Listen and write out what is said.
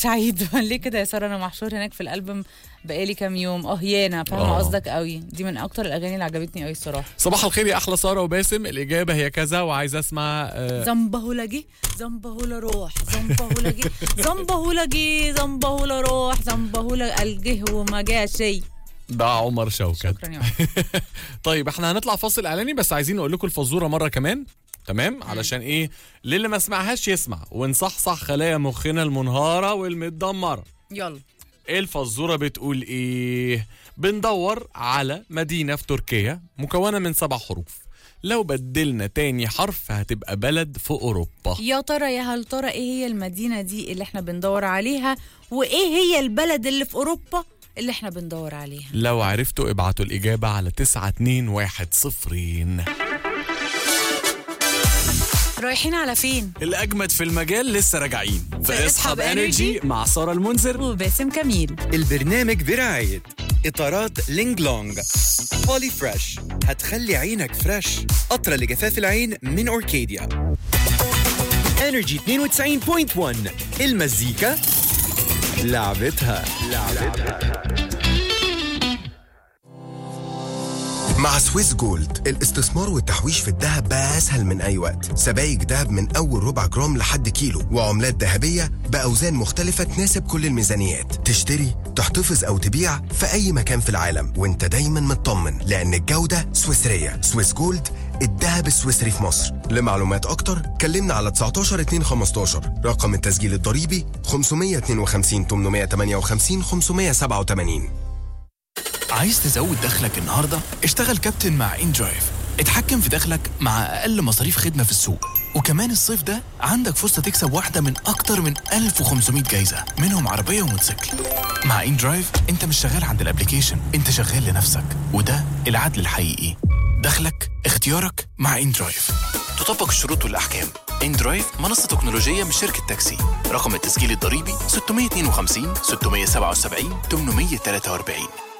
سعيد ليه كده يا ساره انا محشور هناك في الالبوم بقالي كام يوم اه يانا فاهمه آه. قصدك قوي دي من اكتر الاغاني اللي عجبتني قوي الصراحه صباح الخير يا احلى ساره وباسم الاجابه هي كذا وعايز اسمع آه، زنبهولا جه زنبهولا روح زنبهولا جه زنبهولا جه زنبهولا روح زنبهولا قال جه وما جاشي ده عمر شوكت شكرا يا عمر. طيب احنا هنطلع فاصل اعلاني بس عايزين نقول لكم الفزوره مره كمان تمام علشان ايه للي ما سمعهاش يسمع ونصحصح خلايا مخنا المنهاره والمتدمره يلا ايه الفزوره بتقول ايه بندور على مدينه في تركيا مكونه من سبع حروف لو بدلنا تاني حرف هتبقى بلد في اوروبا يا ترى يا هل ترى ايه هي المدينه دي اللي احنا بندور عليها وايه هي البلد اللي في اوروبا اللي احنا بندور عليها لو عرفتوا ابعتوا الإجابة على 921 رايحين على فين الأجمد في المجال لسه راجعين في اسحب إنرجي مع سارة المنذر وباسم كميل البرنامج برعاية إطارات لينج لونج بولي فريش هتخلي عينك فريش قطرة لجفاف العين من أوركيديا انرجي 92.1 المزيكا لعبتها مع سويس جولد الاستثمار والتحويش في الذهب بقى أسهل من أي وقت سبائك ذهب من أول ربع جرام لحد كيلو وعملات ذهبية بأوزان مختلفة تناسب كل الميزانيات تشتري تحتفظ أو تبيع في أي مكان في العالم وانت دايما مطمن لأن الجودة سويسرية سويس جولد الذهب السويسري في مصر لمعلومات أكتر كلمنا على 19 2 15 رقم التسجيل الضريبي 552 858 587 عايز تزود دخلك النهارده؟ اشتغل كابتن مع ان درايف اتحكم في دخلك مع اقل مصاريف خدمه في السوق وكمان الصيف ده عندك فرصه تكسب واحده من اكتر من 1500 جايزه منهم عربيه وموتوسيكل مع ان درايف انت مش شغال عند الابليكيشن انت شغال لنفسك وده العدل الحقيقي دخلك اختيارك مع ان درايف تطبق الشروط والاحكام ان درايف منصه تكنولوجيه من شركه تاكسي رقم التسجيل الضريبي 652 677 843